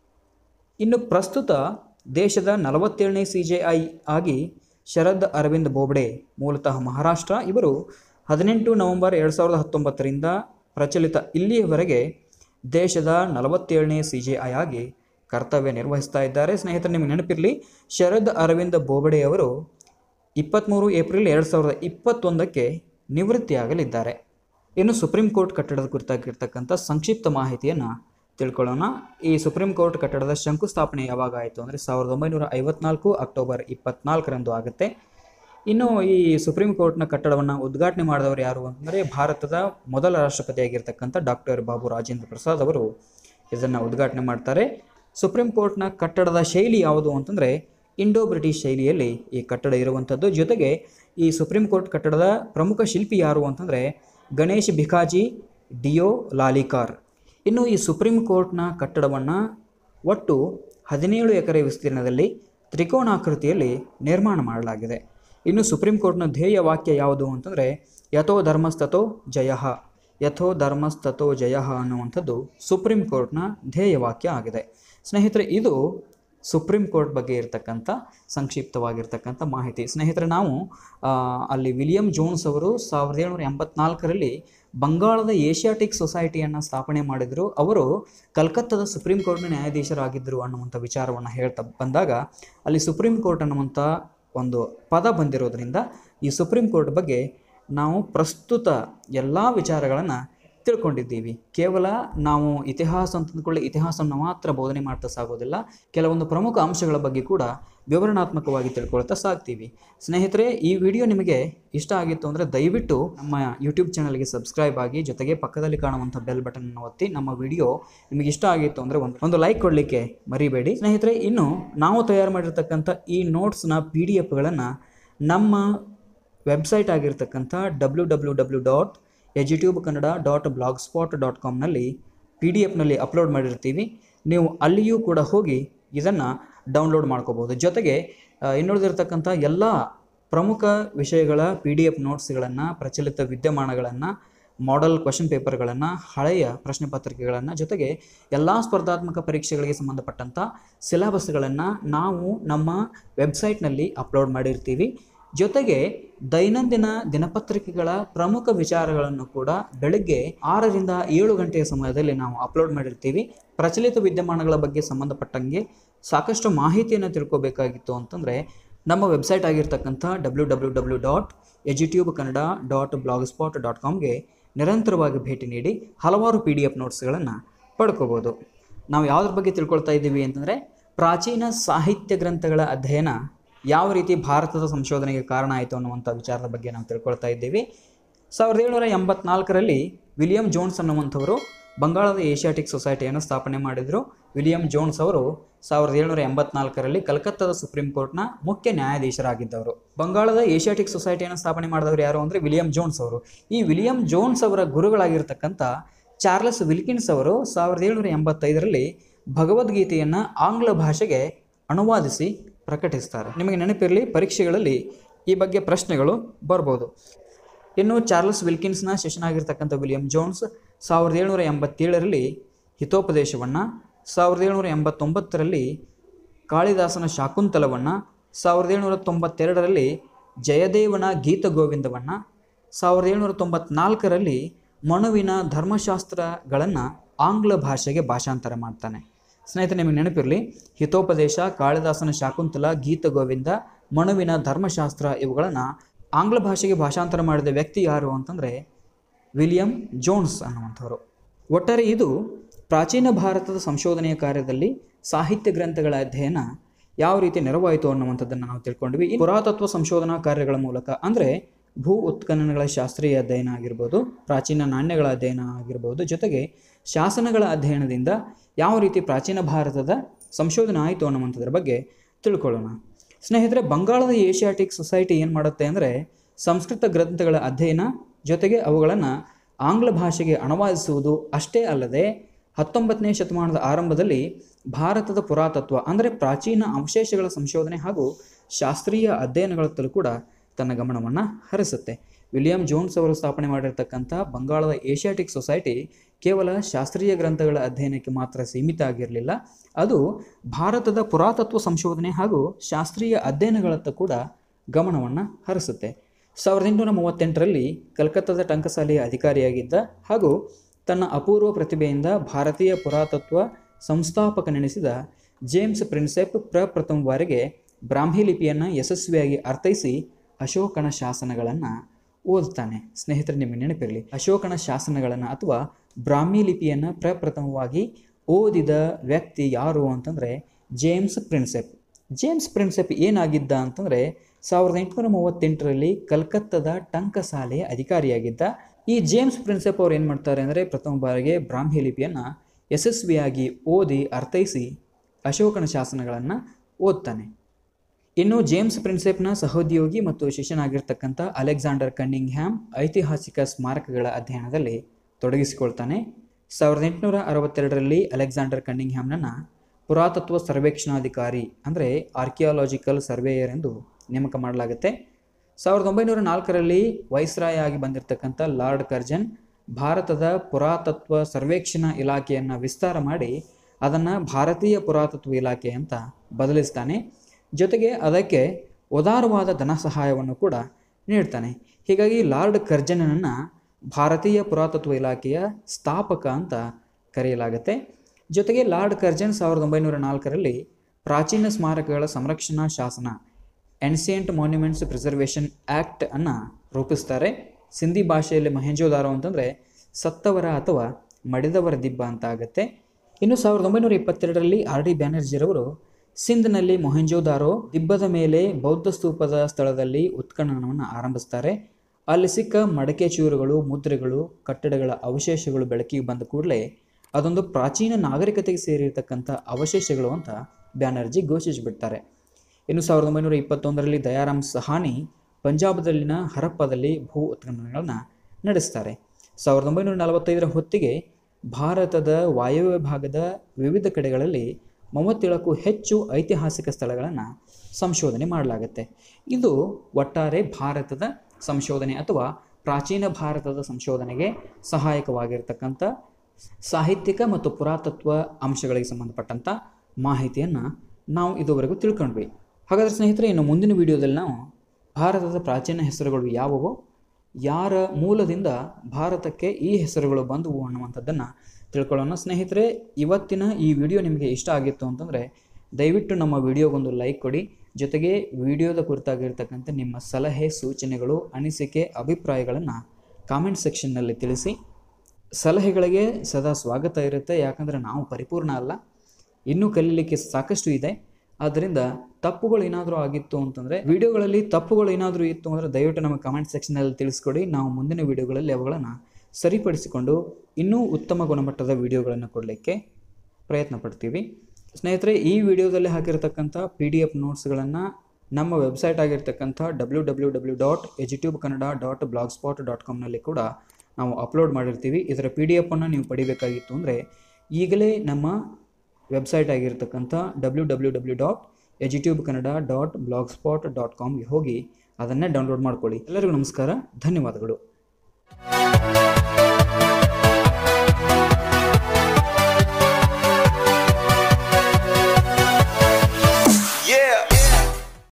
ಇನ್ನು ಪ್ರಸ್ತುತ ದೇಶದ ನಲವತ್ತೇಳನೇ ಸಿ ಜೆ ಐ ಆಗಿ ಶರದ್ ಅರವಿಂದ್ ಬೋಬ್ಡೆ ಮೂಲತಃ ಮಹಾರಾಷ್ಟ್ರ ಇವರು ಹದಿನೆಂಟು ನವೆಂಬರ್ ಎರಡು ಸಾವಿರದ ಹತ್ತೊಂಬತ್ತರಿಂದ ಪ್ರಚಲಿತ ಇಲ್ಲಿಯವರೆಗೆ ದೇಶದ ನಲವತ್ತೇಳನೇ ಸಿ ಜೆ ಐ ಆಗಿ ಕರ್ತವ್ಯ ನಿರ್ವಹಿಸ್ತಾ ಇದ್ದಾರೆ ಸ್ನೇಹಿತರೆ ನಿಮಗೆ ನೆನಪಿರಲಿ ಶರದ್ ಅರವಿಂದ್ ಬೋಬಡೆ ಅವರು ಇಪ್ಪತ್ತ್ಮೂರು ಏಪ್ರಿಲ್ ಎರಡು ಸಾವಿರದ ಇಪ್ಪತ್ತೊಂದಕ್ಕೆ ನಿವೃತ್ತಿಯಾಗಲಿದ್ದಾರೆ ಇನ್ನು ಸುಪ್ರೀಂ ಕೋರ್ಟ್ ಕಟ್ಟಡದ ಕುರಿತಾಗಿರ್ತಕ್ಕಂಥ ಸಂಕ್ಷಿಪ್ತ ಮಾಹಿತಿಯನ್ನು ತಿಳ್ಕೊಳ್ಳೋಣ ಈ ಸುಪ್ರೀಂ ಕೋರ್ಟ್ ಕಟ್ಟಡದ ಶಂಕುಸ್ಥಾಪನೆ ಯಾವಾಗ ಆಯಿತು ಅಂದರೆ ಸಾವಿರದ ಒಂಬೈನೂರ ಐವತ್ನಾಲ್ಕು ಅಕ್ಟೋಬರ್ ಇಪ್ಪತ್ನಾಲ್ಕರಂದು ಆಗುತ್ತೆ ಇನ್ನು ಈ ಸುಪ್ರೀಂ ಕೋರ್ಟ್ನ ಕಟ್ಟಡವನ್ನು ಉದ್ಘಾಟನೆ ಮಾಡಿದವರು ಯಾರು ಅಂತಂದರೆ ಭಾರತದ ಮೊದಲ ರಾಷ್ಟ್ರಪತಿಯಾಗಿರ್ತಕ್ಕಂಥ ಡಾಕ್ಟರ್ ಬಾಬು ರಾಜೇಂದ್ರ ಪ್ರಸಾದ್ ಅವರು ಇದನ್ನು ಉದ್ಘಾಟನೆ ಮಾಡ್ತಾರೆ ಸುಪ್ರೀಂ ಕೋರ್ಟ್ನ ಕಟ್ಟಡದ ಶೈಲಿ ಯಾವುದು ಅಂತಂದರೆ ಇಂಡೋ ಬ್ರಿಟಿಷ್ ಶೈಲಿಯಲ್ಲಿ ಈ ಕಟ್ಟಡ ಇರುವಂಥದ್ದು ಜೊತೆಗೆ ಈ ಸುಪ್ರೀಂ ಕೋರ್ಟ್ ಕಟ್ಟಡದ ಪ್ರಮುಖ ಶಿಲ್ಪಿ ಯಾರು ಅಂತಂದರೆ ಗಣೇಶ್ ಭಿಕಾಜಿ ಡಿಯೋ ಲಾಲಿಕಾರ್ ಇನ್ನು ಈ ಸುಪ್ರೀಂ ಕೋರ್ಟ್ನ ಕಟ್ಟಡವನ್ನು ಒಟ್ಟು ಹದಿನೇಳು ಎಕರೆ ವಿಸ್ತೀರ್ಣದಲ್ಲಿ ತ್ರಿಕೋಣಾಕೃತಿಯಲ್ಲಿ ನಿರ್ಮಾಣ ಮಾಡಲಾಗಿದೆ ಇನ್ನು ಸುಪ್ರೀಂ ಕೋರ್ಟ್ನ ಧ್ಯೇಯ ವಾಕ್ಯ ಯಾವುದು ಅಂತಂದರೆ ಯಥೋ ಧರ್ಮಸ್ತಥೋ ಜಯ ಯಥೋ ಧರ್ಮಸ್ತಥೋ ಜಯ ಅನ್ನುವಂಥದ್ದು ಸುಪ್ರೀಂ ಕೋರ್ಟ್ನ ಧ್ಯೇಯ ವಾಕ್ಯ ಆಗಿದೆ ಸ್ನೇಹಿತರೆ ಇದು ಸುಪ್ರೀಂ ಕೋರ್ಟ್ ಬಗ್ಗೆ ಇರತಕ್ಕಂಥ ಸಂಕ್ಷಿಪ್ತವಾಗಿರ್ತಕ್ಕಂಥ ಮಾಹಿತಿ ಸ್ನೇಹಿತರೆ ನಾವು ಆ, ಅಲ್ಲಿ ವಿಲಿಯಂ ಜೋನ್ಸ್ ಅವರು ಸಾವಿರದ ಏಳ್ನೂರ ಎಂಬತ್ನಾಲ್ಕರಲ್ಲಿ ಬಂಗಾಳದ ಏಷ್ಯಾಟಿಕ್ ಸೊಸೈಟಿಯನ್ನು ಸ್ಥಾಪನೆ ಮಾಡಿದರು ಅವರು ಕಲ್ಕತ್ತಾದ ಸುಪ್ರೀಂ ಕೋರ್ಟ್ನ ನ್ಯಾಯಾಧೀಶರಾಗಿದ್ದರು ಅನ್ನುವಂಥ ವಿಚಾರವನ್ನು ಹೇಳ್ತಾ ಬಂದಾಗ ಅಲ್ಲಿ ಸುಪ್ರೀಂ ಕೋರ್ಟ್ ಅನ್ನುವಂಥ ಒಂದು ಪದ ಬಂದಿರೋದ್ರಿಂದ ಈ ಸುಪ್ರೀಂ ಕೋರ್ಟ್ ಬಗ್ಗೆ ನಾವು ಪ್ರಸ್ತುತ ಎಲ್ಲ ವಿಚಾರಗಳನ್ನು ತಿಳ್ಕೊಂಡಿದ್ದೀವಿ ಕೇವಲ ನಾವು ಇತಿಹಾಸ ಅಂತಂದ್ಕೊಳ್ಳಿ ಇತಿಹಾಸವನ್ನು ಮಾತ್ರ ಬೋಧನೆ ಮಾಡ್ತಾ ಸಾಗೋದಿಲ್ಲ ಕೆಲವೊಂದು ಪ್ರಮುಖ ಅಂಶಗಳ ಬಗ್ಗೆ ಕೂಡ ವಿವರಣಾತ್ಮಕವಾಗಿ ತಿಳ್ಕೊಳ್ತಾ ಸಾಗ್ತೀವಿ ಸ್ನೇಹಿತರೆ ಈ ವಿಡಿಯೋ ನಿಮಗೆ ಇಷ್ಟ ಆಗಿತ್ತು ಅಂದರೆ ದಯವಿಟ್ಟು ನಮ್ಮ ಯೂಟ್ಯೂಬ್ ಚಾನಲ್ಗೆ ಸಬ್ಸ್ಕ್ರೈಬ್ ಆಗಿ ಜೊತೆಗೆ ಪಕ್ಕದಲ್ಲಿ ಕಾಣುವಂಥ ಬೆಲ್ ಬಟನ್ ಒತ್ತಿ ನಮ್ಮ ವಿಡಿಯೋ ನಿಮಗೆ ಇಷ್ಟ ಆಗಿತ್ತು ಅಂದರೆ ಒಂದು ಒಂದು ಲೈಕ್ ಕೊಡಲಿಕ್ಕೆ ಮರಿಬೇಡಿ ಸ್ನೇಹಿತರೆ ಇನ್ನು ನಾವು ತಯಾರು ಮಾಡಿರ್ತಕ್ಕಂಥ ಈ ನೋಟ್ಸ್ನ ಪಿ ಡಿ ಎಫ್ಗಳನ್ನು ನಮ್ಮ ವೆಬ್ಸೈಟ್ ಆಗಿರ್ತಕ್ಕಂಥ W W W dot egtube Kannada dot blog spot dot ಕಾಮ್ನಲ್ಲಿ ಪಿ ಡಿ ಎಫ್ನಲ್ಲಿ ಅಪ್ಲೋಡ್ ಮಾಡಿರ್ತೀವಿ ನೀವು ಅಲ್ಲಿಯೂ ಕೂಡ ಹೋಗಿ ಇದನ್ನು ಡೌನ್ಲೋಡ್ ಮಾಡ್ಕೋಬೋದು ಜೊತೆಗೆ ಆ, ಇನ್ನುಳಿದಿರ್ತಕ್ಕಂಥ ಎಲ್ಲ ಪ್ರಮುಖ ವಿಷಯಗಳ ಪಿ ಡಿ ಎಫ್ ನೋಟ್ಸ್ಗಳನ್ನು ಪ್ರಚಲಿತ ವಿದ್ಯಮಾನಗಳನ್ನು ಮಾಡೆಲ್ ಕ್ವಶನ್ ಪೇಪರ್ಗಳನ್ನು ಹಳೆಯ ಪ್ರಶ್ನೆ ಪತ್ರಿಕೆಗಳನ್ನು ಜೊತೆಗೆ ಎಲ್ಲ ಸ್ಪರ್ಧಾತ್ಮಕ ಪರೀಕ್ಷೆಗಳಿಗೆ ಸಂಬಂಧಪಟ್ಟಂಥ ಸಿಲೆಬಸ್ಗಳನ್ನು ನಾವು ನಮ್ಮ ವೆಬ್ಸೈಟ್ನಲ್ಲಿ ಅಪ್ಲೋಡ್ ಮಾಡಿರ್ತೀವಿ ಜೊತೆಗೆ ದೈನಂದಿನ ದಿನಪತ್ರಿಕೆಗಳ ಪ್ರಮುಖ ವಿಚಾರಗಳನ್ನು ಕೂಡ ಬೆಳಗ್ಗೆ ಆರರಿಂದ ಏಳು ಗಂಟೆಯ ಸಮಯದಲ್ಲಿ ನಾವು ಅಪ್ಲೋಡ್ ಮಾಡಿರ್ತೀವಿ ಪ್ರಚಲಿತ ವಿದ್ಯಮಾನಗಳ ಬಗ್ಗೆ ಸಂಬಂಧಪಟ್ಟಂಗೆ ಸಾಕಷ್ಟು ಮಾಹಿತಿಯನ್ನು ತಿಳ್ಕೊಬೇಕಾಗಿತ್ತು ಅಂತಂದರೆ ನಮ್ಮ ವೆಬ್ಸೈಟ್ ಆಗಿರ್ತಕ್ಕಂಥ W W W dot egtube Kannada dot blog spot dot ಕಾಮ್ಗೆ ನಿರಂತರವಾಗಿ ಭೇಟಿ ನೀಡಿ ಹಲವಾರು ಪಿ ಡಿ ಎಫ್ ನೋಟ್ಸ್ಗಳನ್ನು ಪಡ್ಕೋಬೋದು ನಾವು ಯಾವುದ್ರ ಬಗ್ಗೆ ತಿಳ್ಕೊಳ್ತಾ ಇದ್ದೀವಿ ಅಂತಂದರೆ ಪ್ರಾಚೀನ ಸಾಹಿತ್ಯ ಗ್ರಂಥಗಳ ಅಧ್ಯಯನ ಯಾವ ರೀತಿ ಭಾರತದ ಸಂಶೋಧನೆಗೆ ಕಾರಣ ಆಯಿತು ಅನ್ನುವಂಥ ವಿಚಾರದ ಬಗ್ಗೆ ನಾವು ತಿಳ್ಕೊಳ್ತಾ ಇದ್ದೀವಿ ಸಾವಿರದ ಏಳುನೂರ ಎಂಬತ್ನಾಲ್ಕರಲ್ಲಿ ವಿಲಿಯಂ ಜೋನ್ಸ್ ಅನ್ನುವಂಥವರು ಬಂಗಾಳದ ಏಷ್ಯಾಟಿಕ್ ಸೊಸೈಟಿಯನ್ನು ಸ್ಥಾಪನೆ ಮಾಡಿದರು ವಿಲಿಯಂ ಜೋನ್ಸ್ ಅವರು ಸಾವಿರದ ಏಳುನೂರ ಎಂಬತ್ನಾಲ್ಕರಲ್ಲಿ ಕಲ್ಕತ್ತಾದ ಸುಪ್ರೀಂ ಕೋರ್ಟ್ನ ಮುಖ್ಯ ನ್ಯಾಯಾಧೀಶರಾಗಿದ್ದವರು ಬಂಗಾಳದ ಏಷ್ಯಾಟಿಕ್ ಸೊಸೈಟಿಯನ್ನು ಸ್ಥಾಪನೆ ಮಾಡಿದವರು ಯಾರು ಅಂದರೆ ವಿಲಿಯಂ ಜೋನ್ಸ್ ಅವರು ಈ ವಿಲಿಯಂ ಜೋನ್ಸ್ ಅವರ ಗುರುಗಳಾಗಿರ್ತಕ್ಕಂಥ ಚಾರ್ಲಸ್ ವಿಲ್ಕಿನ್ಸ್ ಅವರು ಸಾವಿರದ ಏಳುನೂರ ಎಂಬತ್ತೈದರಲ್ಲಿ ಭಗವದ್ಗೀತೆಯನ್ನು ಆಂಗ್ಲ ಭಾಷೆಗೆ ಅನುವಾದಿಸಿ ಪ್ರಕಟಿಸ್ತಾರೆ ನಿಮಗೆ ನೆನಪಿರಲಿ ಪರೀಕ್ಷೆಗಳಲ್ಲಿ ಈ ಬಗ್ಗೆ ಪ್ರಶ್ನೆಗಳು ಬರ್ಬೋದು ಇನ್ನು ಚಾರ್ಲ್ಸ್ ವಿಲ್ಕಿನ್ಸ್ನ ಶಿಷ್ಯನಾಗಿರ್ತಕ್ಕಂಥ ವಿಲಿಯಂ ಜೋನ್ಸ್ ಸಾವಿರದ ಏಳುನೂರ ಎಂಬತ್ತೇಳರಲ್ಲಿ ಹಿತೋಪದೇಶವನ್ನು ಸಾವಿರದ ಏಳುನೂರ ಎಂಬತ್ತೊಂಬತ್ತರಲ್ಲಿ ಕಾಳಿದಾಸನ ಶಾಕುಂತಲವನ್ನು ಸಾವಿರದ ಏಳುನೂರ ತೊಂಬತ್ತೆರಡರಲ್ಲಿ ಜಯದೇವನ ಗೀತಗೋವಿಂದವನ್ನು ಸಾವಿರದ ಏಳುನೂರ ತೊಂಬತ್ನಾಲ್ಕರಲ್ಲಿ ಮನುವಿನ ಧರ್ಮಶಾಸ್ತ್ರಗಳನ್ನು ಆಂಗ್ಲ ಭಾಷೆಗೆ ಭಾಷಾಂತರ ಮಾಡ್ತಾನೆ ಸ್ನೇಹಿತರೆ ನಿಮಗೆ ನೆನಪಿರಲಿ ಹಿತೋಪದೇಶ ಕಾಳಿದಾಸನ ಶಾಕುಂತಲ ಗೀತಗೋವಿಂದ ಮನುವಿನ ಧರ್ಮಶಾಸ್ತ್ರ ಇವುಗಳನ್ನು ಆಂಗ್ಲ ಭಾಷೆಗೆ ಭಾಷಾಂತರ ಮಾಡಿದ ವ್ಯಕ್ತಿ ಯಾರು ಅಂತಂದರೆ ವಿಲಿಯಂ ಜೋನ್ಸ್ ಅನ್ನುವಂಥವರು ಒಟ್ಟಾರೆ ಇದು ಪ್ರಾಚೀನ ಭಾರತದ ಸಂಶೋಧನೆಯ ಕಾರ್ಯದಲ್ಲಿ ಸಾಹಿತ್ಯ ಗ್ರಂಥಗಳ ಅಧ್ಯಯನ ಯಾವ ರೀತಿ ನೆರವಾಯಿತು ಅನ್ನುವಂಥದ್ದನ್ನು ನಾವು ತಿಳ್ಕೊಂಡ್ವಿ ಈ ಪುರಾತತ್ವ ಸಂಶೋಧನಾ ಕಾರ್ಯಗಳ ಮೂಲಕ ಅಂದರೆ ಭೂ ಉತ್ಖನನಗಳ ಶಾಸ್ತ್ರೀಯ ಅಧ್ಯಯನ ಆಗಿರ್ಬೋದು ಪ್ರಾಚೀನ ನಾಣ್ಯಗಳ ಅಧ್ಯಯನ ಆಗಿರ್ಬೋದು ಜೊತೆಗೆ ಶಾಸನಗಳ ಅಧ್ಯಯನದಿಂದ ಯಾವ ರೀತಿ ಪ್ರಾಚೀನ ಭಾರತದ ಸಂಶೋಧನೆ ಆಯಿತು ಅನ್ನುವಂಥದ್ರ ಬಗ್ಗೆ ತಿಳ್ಕೊಳ್ಳೋಣ ಸ್ನೇಹಿತರೆ ಬಂಗಾಳದ ಏಷ್ಯಾಟಿಕ್ ಸೊಸೈಟಿ ಏನು ಮಾಡುತ್ತೆ ಅಂದರೆ ಸಂಸ್ಕೃತ ಗ್ರಂಥಗಳ ಅಧ್ಯಯನ ಜೊತೆಗೆ ಅವುಗಳನ್ನು ಆಂಗ್ಲ ಭಾಷೆಗೆ ಅನುವಾದಿಸುವುದು ಅಷ್ಟೇ ಅಲ್ಲದೆ ಹತ್ತೊಂಬತ್ತನೇ ಶತಮಾನದ ಆರಂಭದಲ್ಲಿ ಭಾರತದ ಪುರಾತತ್ವ ಅಂದರೆ ಪ್ರಾಚೀನ ಅವಶೇಷಗಳ ಸಂಶೋಧನೆ ಹಾಗೂ ಶಾಸ್ತ್ರೀಯ ಅಧ್ಯಯನಗಳತ್ತಲೂ ಕೂಡ ತನ್ನ ಗಮನವನ್ನು ಹರಿಸುತ್ತೆ ವಿಲಿಯಂ ಜೋನ್ಸ್ ಅವರು ಸ್ಥಾಪನೆ ಮಾಡಿರ್ತಕ್ಕಂಥ ಬಂಗಾಳದ ಏಷ್ಯಾಟಿಕ್ ಸೊಸೈಟಿ ಕೇವಲ ಶಾಸ್ತ್ರೀಯ ಗ್ರಂಥಗಳ ಅಧ್ಯಯನಕ್ಕೆ ಮಾತ್ರ ಸೀಮಿತ ಆಗಿರಲಿಲ್ಲ ಅದು ಭಾರತದ ಪುರಾತತ್ವ ಸಂಶೋಧನೆ ಹಾಗೂ ಶಾಸ್ತ್ರೀಯ ಅಧ್ಯಯನಗಳತ್ತ ಕೂಡ ಗಮನವನ್ನು ಹರಿಸುತ್ತೆ ಸಾವಿರದ ಎಂಟುನೂರ ಮೂವತ್ತೆಂಟರಲ್ಲಿ ಕಲ್ಕತ್ತಾದ ಟಂಕಸಾಲೆಯ ಅಧಿಕಾರಿಯಾಗಿದ್ದ ಹಾಗೂ ತನ್ನ ಅಪೂರ್ವ ಪ್ರತಿಭೆಯಿಂದ ಭಾರತೀಯ ಪುರಾತತ್ವ ಸಂಸ್ಥಾಪಕನೆನಿಸಿದ ಜೇಮ್ಸ್ ಪ್ರಿನ್ಸೆಪ್ ಪ್ರಪ್ರಥಮ ಬಾರಿಗೆ ಬ್ರಾಹ್ಮಿ ಲಿಪಿಯನ್ನು ಯಶಸ್ವಿಯಾಗಿ ಅರ್ಥೈಸಿ ಅಶೋಕನ ಶಾಸನಗಳನ್ನು ಓದ್ತಾನೆ ಸ್ನೇಹಿತರೆ ನಿಮಗೆ ನೆನಪಿರಲಿ ಅಶೋಕನ ಶಾಸನಗಳನ್ನು ಅಥವಾ ಬ್ರಾಹ್ಮಿ ಲಿಪಿಯನ್ನು ಪ್ರಪ್ರಥಮವಾಗಿ ಓದಿದ ವ್ಯಕ್ತಿ ಯಾರು ಅಂತಂದರೆ ಜೇಮ್ಸ್ ಪ್ರಿನ್ಸೆಪ್ ಜೇಮ್ಸ್ ಪ್ರಿನ್ಸೆಪ್ ಏನಾಗಿದ್ದ ಅಂತಂದರೆ ಸಾವಿರದ ಎಂಟುನೂರ ಮೂವತ್ತೆಂಟರಲ್ಲಿ ಕಲ್ಕತ್ತಾದ ಟಂಕಸಾಲೆಯ ಅಧಿಕಾರಿಯಾಗಿದ್ದ ಈ ಜೇಮ್ಸ್ ಪ್ರಿನ್ಸೆಪ್ ಅವ್ರು ಏನು ಮಾಡ್ತಾರೆ ಅಂದರೆ ಪ್ರಥಮ ಬಾರಿಗೆ ಬ್ರಾಹ್ಮಿ ಲಿಪಿಯನ್ನು ಯಶಸ್ವಿಯಾಗಿ ಓದಿ ಅರ್ಥೈಸಿ ಅಶೋಕನ ಶಾಸನಗಳನ್ನು ಓದ್ತಾನೆ ಇನ್ನು ಜೇಮ್ಸ್ ಪ್ರಿನ್ಸೆಪ್ನ ಸಹೋದ್ಯೋಗಿ ಮತ್ತು ಶಿಷ್ಯನಾಗಿರ್ತಕ್ಕಂಥ ಅಲೆಕ್ಸಾಂಡರ್ ಕನ್ನಿಂಗ್ ಹ್ಯಾಮ್ ಐತಿಹಾಸಿಕ ಸ್ಮಾರಕಗಳ ಅಧ್ಯಯನದಲ್ಲಿ ತೊಡಗಿಸಿಕೊಳ್ತಾನೆ ಸಾವಿರದ ಎಂಟುನೂರ ಅರವತ್ತೆರಡರಲ್ಲಿ ಅಲೆಕ್ಸಾಂಡರ್ ಕನ್ನಿಂಗ್ ಹ್ಯಾಮ್ನನ್ನು ಪುರಾತತ್ವ ಸರ್ವೇಕ್ಷಣಾಧಿಕಾರಿ ಅಂದರೆ ಆರ್ಕಿಯಾಲಜಿಕಲ್ ಸರ್ವೇಯರ್ ಎಂದು ನೇಮಕ ಮಾಡಲಾಗುತ್ತೆ ಸಾವಿರದ ಒಂಬೈನೂರ ನಾಲ್ಕರಲ್ಲಿ ವೈಸ್ರಾಯ್ ಆಗಿ ಬಂದಿರತಕ್ಕಂಥ ಲಾರ್ಡ್ ಕರ್ಜನ್ ಭಾರತದ ಪುರಾತತ್ವ ಸರ್ವೇಕ್ಷಣಾ ಇಲಾಖೆಯನ್ನು ವಿಸ್ತಾರ ಮಾಡಿ ಅದನ್ನು ಭಾರತೀಯ ಪುರಾತತ್ವ ಇಲಾಖೆ ಅಂತ ಬದಲಿಸ್ತಾನೆ ಜೊತೆಗೆ ಅದಕ್ಕೆ ಉದಾರವಾದ ಧನ ಸಹಾಯವನ್ನು ಕೂಡ ನೀಡ್ತಾನೆ ಹೀಗಾಗಿ ಲಾರ್ಡ್ ಕರ್ಜನನನ್ನು ಭಾರತೀಯ ಪುರಾತತ್ವ ಇಲಾಖೆಯ ಸ್ಥಾಪಕ ಅಂತ ಕರೆಯಲಾಗುತ್ತೆ ಜೊತೆಗೆ ಲಾರ್ಡ್ ಕರ್ಜನ್ ಸಾವಿರದ ಒಂಬೈನೂರ ನಾಲ್ಕರಲ್ಲಿ ಪ್ರಾಚೀನ ಸ್ಮಾರಕಗಳ ಸಂರಕ್ಷಣಾ ಶಾಸನ ಎನ್ಸಿಯಂಟ್ ಮಾನ್ಯುಮೆಂಟ್ಸ್ ಪ್ರಿಸರ್ವೇಷನ್ ಆ್ಯಕ್ಟ್ ಅನ್ನು ರೂಪಿಸ್ತಾರೆ ಸಿಂಧಿ ಭಾಷೆಯಲ್ಲಿ ಮಹೇಂಜೋದಾರೋ ಅಂತಂದರೆ ಸತ್ತವರ ಅಥವಾ ಮಡಿದವರ ದಿಬ್ಬ ಅಂತ ಆಗುತ್ತೆ ಇನ್ನು ಸಾವಿರದ ಒಂಬೈನೂರ ಇಪ್ಪತ್ತೆರಡರಲ್ಲಿ ಆರ್ ಡಿ ಬ್ಯಾನರ್ಜಿರವರು ಸಿಂಧ್ನಲ್ಲಿ ಮೊಹೆಂಜೋದಾರೋ ದಿಬ್ಬದ ಮೇಲೆ ಬೌದ್ಧ ಸ್ತೂಪದ ಸ್ಥಳದಲ್ಲಿ ಉತ್ಖನನವನ್ನು ಆರಂಭಿಸ್ತಾರೆ ಅಲ್ಲಿ ಸಿಕ್ಕ ಮಡಕೆ ಚೂರುಗಳು ಮುದ್ರೆಗಳು ಕಟ್ಟಡಗಳ ಅವಶೇಷಗಳು ಬೆಳಕಿಗೆ ಬಂದ ಕೂಡಲೇ ಅದೊಂದು ಪ್ರಾಚೀನ ನಾಗರಿಕತೆಗೆ ಸೇರಿರ್ತಕ್ಕಂಥ ಅವಶೇಷಗಳು ಅಂತ ಬ್ಯಾನರ್ಜಿ ಘೋಷಿಸಿಬಿಡ್ತಾರೆ ಇನ್ನು ಸಾವಿರದ ಒಂಬೈನೂರ ಇಪ್ಪತ್ತೊಂದರಲ್ಲಿ ದಯಾರಾಮ್ ಸಹಾನಿ ಪಂಜಾಬದಲ್ಲಿನ ಹರಪ್ಪದಲ್ಲಿ ಭೂ ಉತ್ಖನನಗಳನ್ನು ನಡೆಸ್ತಾರೆ ಸಾವಿರದ ಒಂಬೈನೂರ ನಲವತ್ತೈದರ ಹೊತ್ತಿಗೆ ಭಾರತದ ವಾಯವ್ಯ ಭಾಗದ ವಿವಿಧ ಕಡೆಗಳಲ್ಲಿ ಮೂವತ್ತೇಳಕ್ಕೂ ಹೆಚ್ಚು ಐತಿಹಾಸಿಕ ಸ್ಥಳಗಳನ್ನು ಸಂಶೋಧನೆ ಮಾಡಲಾಗುತ್ತೆ ಇದು ಒಟ್ಟಾರೆ ಭಾರತದ ಸಂಶೋಧನೆ ಅಥವಾ ಪ್ರಾಚೀನ ಭಾರತದ ಸಂಶೋಧನೆಗೆ ಸಹಾಯಕವಾಗಿರ್ತಕ್ಕಂಥ ಸಾಹಿತ್ಯಿಕ ಮತ್ತು ಪುರಾತತ್ವ ಅಂಶಗಳಿಗೆ ಸಂಬಂಧಪಟ್ಟಂಥ ಮಾಹಿತಿಯನ್ನು ನಾವು ಇದುವರೆಗೂ ತಿಳ್ಕೊಂಡ್ವಿ ಹಾಗಾದರೆ ಸ್ನೇಹಿತರೆ ಇನ್ನು ಮುಂದಿನ ವಿಡಿಯೋದಲ್ಲಿ ನಾವು ಭಾರತದ ಪ್ರಾಚೀನ ಹೆಸರುಗಳು ಯಾವುವು ಯಾರ ಮೂಲದಿಂದ ಭಾರತಕ್ಕೆ ಈ ಹೆಸರುಗಳು ಬಂದವು ಅನ್ನುವಂಥದ್ದನ್ನು ತಿಳ್ಕೊಳ್ಳೋಣ ಸ್ನೇಹಿತರೆ ಇವತ್ತಿನ ಈ ವಿಡಿಯೋ ನಿಮಗೆ ಇಷ್ಟ ಆಗಿತ್ತು ಅಂತಂದರೆ ದಯವಿಟ್ಟು ನಮ್ಮ ವಿಡಿಯೋಗೊಂದು ಲೈಕ್ ಕೊಡಿ ಜೊತೆಗೆ ವಿಡಿಯೋದ ಕುರಿತಾಗಿರ್ತಕ್ಕಂಥ ನಿಮ್ಮ ಸಲಹೆ ಸೂಚನೆಗಳು ಅನಿಸಿಕೆ ಅಭಿಪ್ರಾಯಗಳನ್ನು ಕಾಮೆಂಟ್ ಸೆಕ್ಷನ್ನಲ್ಲಿ ತಿಳಿಸಿ ಸಲಹೆಗಳಿಗೆ ಸದಾ ಸ್ವಾಗತ ಇರುತ್ತೆ ಯಾಕಂದರೆ ನಾವು ಪರಿಪೂರ್ಣ ಅಲ್ಲ ಇನ್ನೂ ಕಲೀಲಿಕ್ಕೆ ಸಾಕಷ್ಟು ಇದೆ ಆದ್ದರಿಂದ ತಪ್ಪುಗಳು ಏನಾದರೂ ಆಗಿತ್ತು ಅಂತಂದರೆ ವಿಡಿಯೋಗಳಲ್ಲಿ ತಪ್ಪುಗಳು ಏನಾದರೂ ಇತ್ತು ಅಂದರೆ ದಯವಿಟ್ಟು ನಮ್ಮ ಕಮೆಂಟ್ ಸೆಕ್ಷನಲ್ಲಿ ತಿಳಿಸ್ಕೊಡಿ ನಾವು ಮುಂದಿನ ವಿಡಿಯೋಗಳಲ್ಲಿ ಅವುಗಳನ್ನು ಸರಿಪಡಿಸಿಕೊಂಡು ಇನ್ನೂ ಉತ್ತಮ ಗುಣಮಟ್ಟದ ವಿಡಿಯೋಗಳನ್ನು ಕೊಡಲಿಕ್ಕೆ ಪ್ರಯತ್ನ ಪಡ್ತೀವಿ ಸ್ನೇಹಿತರೆ ಈ ವಿಡಿಯೋದಲ್ಲಿ ಹಾಕಿರ್ತಕ್ಕಂಥ ಪಿ ಡಿ ಎಫ್ ನೋಟ್ಸ್ಗಳನ್ನು ನಮ್ಮ ವೆಬ್ಸೈಟ್ ಆಗಿರ್ತಕ್ಕಂಥ W W W dot egtube Kannada dot blog spot dot ಕಾಮ್ನಲ್ಲಿ ಕೂಡ ನಾವು ಅಪ್ಲೋಡ್ ಮಾಡಿರ್ತೀವಿ ಇದರ ಪಿ ಡಿ ಎಫನ್ನು ನೀವು ಪಡಿಬೇಕಾಗಿತ್ತು ಅಂದರೆ ಈಗಲೇ ನಮ್ಮ ವೆಬ್ಸೈಟ್ ಆಗಿರ್ತಕ್ಕಂಥ W W W dot egtube Kannada dot blog spot dot ಕಾಮ್ಗೆ ಹೋಗಿ ಅದನ್ನೇ ಡೌನ್ಲೋಡ್ ಮಾಡ್ಕೊಳ್ಳಿ ಎಲ್ಲರಿಗೂ ನಮಸ್ಕಾರ ಧನ್ಯವಾದಗಳು